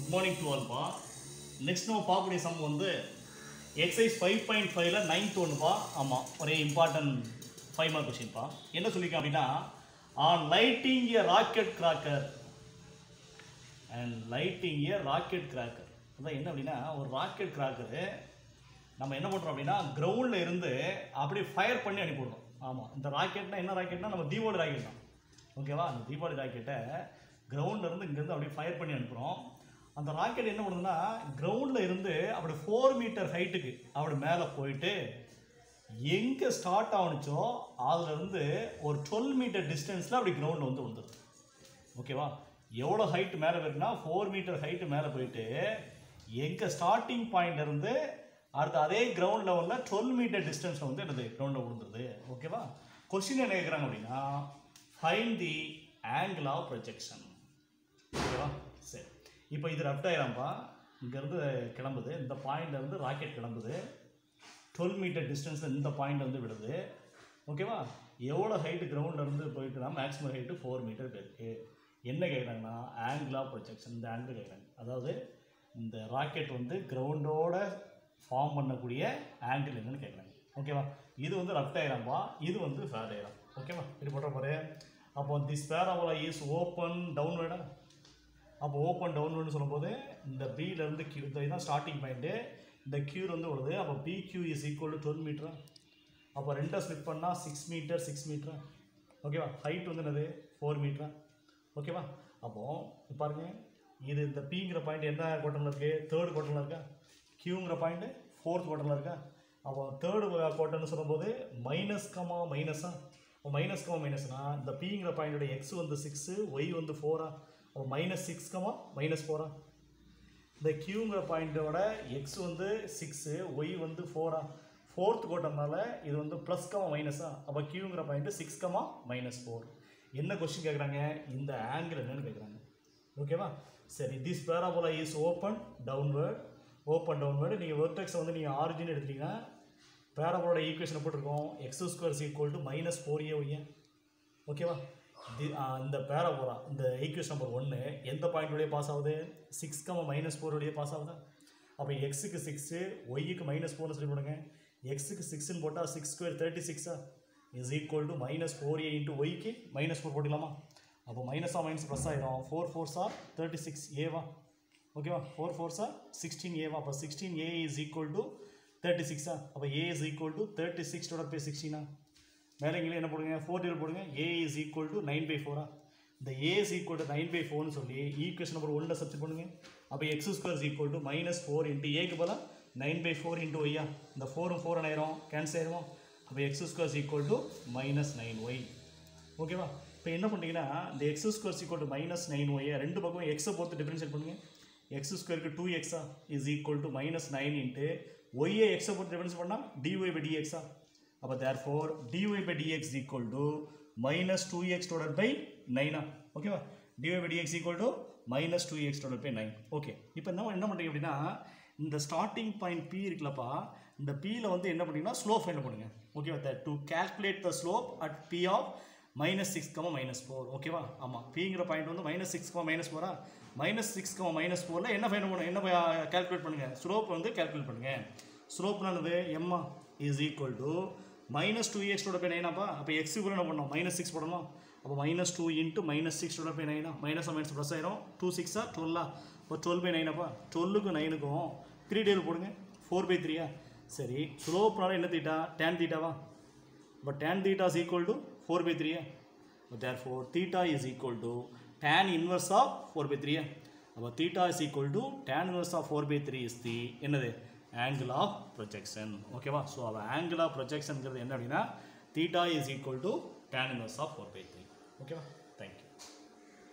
good morning to ஆல்பா next நம்ம பார்க்கக்கூடிய சம் வந்து எக்ஸைஸ் ஃபைவ் பாயிண்ட் ஃபைவ்ல நைன்த் ஒன்றுப்பா ஆமாம் ஒரே இம்பார்ட்டன்ட் ஃபைவ் மார்க் கொஸ்டின்ப்பா என்ன சொல்லியிருக்கேன் அப்படின்னா on lighting a rocket cracker and lighting a rocket cracker அதான் என்ன அப்படின்னா ஒரு ராக்கெட் கிராக்கரு நம்ம என்ன பண்ணுறோம் அப்படின்னா கிரவுண்டில் இருந்து அப்படியே ஃபயர் பண்ணி அனுப்பிவிடுறோம் ஆமாம் இந்த ராக்கெட்னா என்ன ராக்கெட்னா நம்ம தீபாவளி ராக்கெட் தான் ஓகேவா அந்த தீபாவளி ராக்கெட்டை கிரவுண்டில் இருந்து இங்கேருந்து அப்படியே ஃபயர் பண்ணி அனுப்புகிறோம் அந்த ராக்கெட் என்ன பண்ணுதுன்னா கிரவுண்டில் இருந்து அப்படி ஃபோர் மீட்டர் ஹைட்டுக்கு அப்படி மேலே போயிட்டு எங்கே ஸ்டார்ட் ஆகுனுச்சோ அதுலேருந்து ஒரு டுவெல் மீட்டர் டிஸ்டன்ஸில் அப்படி கிரவுண்டில் வந்து வந்துடுது ஓகேவா எவ்வளோ ஹைட் மேலே போயிருக்குன்னா ஃபோர் மீட்டர் ஹைட்டு மேலே போயிட்டு எங்கே ஸ்டார்டிங் பாயிண்ட் இருந்து அடுத்து அதே கிரவுண்ட் லெவலில் டுவெல் மீட்டர் டிஸ்டன்ஸில் வந்து என்னது கிரவுண்டில் விழுந்துருது ஓகேவா கொஸ்டின் என்ன கேட்குறாங்க அப்படின்னா find the angle of projection ஓகேவா சரி இப்போ இது லெஃப்ட் ஆயிராம்பா இங்கேருந்து கிளம்புது இந்த பாயிண்ட்ல இருந்து ராக்கெட் கிளம்புது டுவெல் மீட்டர் டிஸ்டன்ஸில் இந்த பாயிண்ட் வந்து விடுது ஓகேவா எவ்வளோ ஹைட்டு கிரவுண்டில் இருந்து போயிருக்குன்னா மேக்ஸிமம் ஹைட்டு ஃபோர் மீட்டர் போயிருக்கு என்ன கேட்குறாங்கன்னா ஆங்கிள் ஆஃப் ப்ரொஜெக்ஷன் இந்த ஆங்கிள் கேட்குறாங்க அதாவது இந்த ராக்கெட் வந்து கிரவுண்டோட ஃபார்ம் பண்ணக்கூடிய ஆங்கிள் என்னன்னு கேட்குறாங்க ஓகேவா இது வந்து லெஃப்ட் ஆயிராம்பா இது வந்து ஃபேர் ஆயிரம் ஓகேவா இப்படி போட்ட பாரு அப்போ திஸ் பேராபோலா இஸ் ஓப்பன் டவுன்வேர்டா அப்போ ஓப்பன் டவுன்வேர்டு சொல்லும்போது இந்த பியிலேருந்து கியூ இந்த இதுதான் ஸ்டார்டிங் பாயிண்ட்டு இந்த கியூர் வந்து வருது அப்போ P Q is equal to twelve மீட்டரா அப்போ ரெண்டை ஸ்பிட் பண்ணால் சிக்ஸ் மீட்டர் சிக்ஸ் மீட்டரா ஓகேவா ஹைட் வந்து என்னது ஃபோர் மீட்டரா ஓகேவா அப்போது பாருங்க இது இந்த பிங்கிற பாயிண்ட் என்ன குவார்ட்டரில் இருக்குது தேர்ட் குவார்ட்டரில் இருக்கா கியூங்கிற பாயிண்ட்டு ஃபோர்த் குவார்ட்டரில் இருக்கா அப்போ தேர்டு குவார்ட்டர்னு சொல்லும்போது மைனஸ் கமா மைனஸா அப்போ மைனஸ் கமா மைனஸ்னா இந்த பிங்கிற பாயிண்டோட எக்ஸ் வந்து சிக்ஸு ஒய் வந்து ஃபோரா அப்போ மைனஸ் சிக்ஸ் கமா மைனஸ் ஃபோரா இந்த கியூங்கிற பாயிண்டோட எக்ஸ் வந்து சிக்ஸு ஒய் வந்து ஃபோரா ஃபோர்த் கோட்டம்னால இது வந்து ப்ளஸ் கமா மைனஸா அப்போ கியூங்கிற point six comma minus four என்ன கொஸ்டின் கேட்குறாங்க இந்த ஆங்கிள் என்னன்னு கேட்குறாங்க ஓகேவா சரி this parabola is open downward open downward நீங்கள் வெர்டெக்ஸை வந்து நீங்கள் ஆரிஜின் எடுத்தீங்கன்னா பேராபோலோட ஈக்குவேஷனை போட்டிருக்கோம் X square equal to minus four A ஒய்யா ஓகேவா தி- ஆ, இந்த பேராபோலா இந்த ஈக்குவேஷன் நம்பர் ஒன்று எந்த பாயிண்ட் வழியே பாஸ் ஆகுது சிக்ஸ் கமா மைனஸ் ஃபோர் வழியே பாஸ் ஆகுதா அப்போ எக்ஸுக்கு சிக்ஸு ஒய்க்கு மைனஸ் ஃபோர்னு சொல்லி போடுங்க எக்ஸுக்கு சிக்ஸ்னு போட்டால் சிக்ஸ் ஸ்கொயர் தேர்ட்டி சிக்ஸா is equal to minus four A into ஒய்க்கு மைனஸ் ஃபோர் போட்டுக்கலாமா அப்போ மைனஸாக மைனஸ் ப்ளஸ் ஆயிரும் ஃபோர் ஃபோர்ஸா தேர்ட்டி சிக்ஸ் ஏவா ஓகேவா ஃபோர் ஃபோர்ஸா சிக்ஸ்டீன் ஏவா அப்போ sixteen A is equal to thirty சிக்ஸா அப்போ A is equal to thirty six டோட பே சிக்ஸ்டீனா மேலே இங்கே என்ன போடுங்க ஃபோர் டேபிள் போடுங்க A is equal to nine by ஃபோரா இந்த A is equal to nine by ஃபோர்னு சொல்லி ஈக்குவேஷன் நம்பர் ஒன்றில் சப்ஸ்ட் பண்ணுங்க அப்போ X square is equal to minus four into ஏக்கு பதிலாக நைன் பை ஃபோர் இன்ட்டு ஒய்யா இந்த ஃபோரும் ஃபோர் ஆயிரும் கேன்சல் ஆயிரும் அப்போ X square is equal to minus nine Y ஓகேவா இப்போ என்ன பண்ணுறீங்கன்னா இந்த X square equal to minus nine ஒய்யை ரெண்டு பக்கம் எக்ஸை பொறுத்து டிஃபரன்ஷியேட் பண்ணுங்க எக்ஸ் ஸ்கொயருக்கு டூ எக்ஸா is equal to minus nine into ஒய்யை எக்ஸை பொறுத்து டிஃபரன்ஸ் பண்ணால் டிஒய் பை டிஎக்ஸா அப்போ therefore dy by dx equal to minus two X டோடட் பை நைனா ஓகேவா dy by dx equal to minus two X டோடட் பை நைன் ஓகே இப்போ என்ன என்ன பண்ணுறீங்க அப்படின்னா இந்த ஸ்டார்டிங் பாயிண்ட் பி இருக்குல்லப்பா இந்த பியில் வந்து என்ன பண்ணுறீங்கன்னா ஸ்லோ ஃபைண்ட் பண்ணுங்க ஓகேவா to calculate the slope at P of minus six comma minus four ஓகேவா ஆமாம் பிங்கிற பாயிண்ட் வந்து மைனஸ் சிக்ஸ் கமா மைனஸ் ஃபோரா மைனஸ் சிக்ஸ் கமா மைனஸ் ஃபோரில் என்ன ஃபைண்ட் பண்ணுங்க என்ன கால்குலேட் பண்ணுங்கள் ஸ்லோப் வந்து கால்குலேட் பண்ணுங்கள் ஸ்லோப்னானது எம்மா is equal to minus two எக்ஸோட பை நைனாப்பா அப்போ எக்ஸ் கூட என்ன பண்ணணும் மைனஸ் சிக்ஸ் போடணும் அப்போ மைனஸ் டூ இன்ட்டு மைனஸ் சிக்ஸோட பை நைனா மைனஸ் மைனஸ் ப்ளஸ் ஆயிரும் டூ சிக்ஸா டுவெல்லா இப்போ டுவெல் பை நைனாப்பா டுவெல்லுக்கும் நைனுக்கும் த்ரீ டேபிள் போடுங்க ஃபோர் பை த்ரீயா சரி ஸ்லோப்னால என்ன தீட்டா டேன் தீட்டாவா but tan theta is equal to 4 by 3 but therefore theta is equal to tan inverse of 4 by 3 அப்போ theta is equal to tan inverse of 4 by 3 is the என்னது angle of projection ஓகேவா so அவள் angle of projectionங்கிறது என்ன அப்படின்னா theta is equal to tan inverse of 4 by 3 ஓகேவா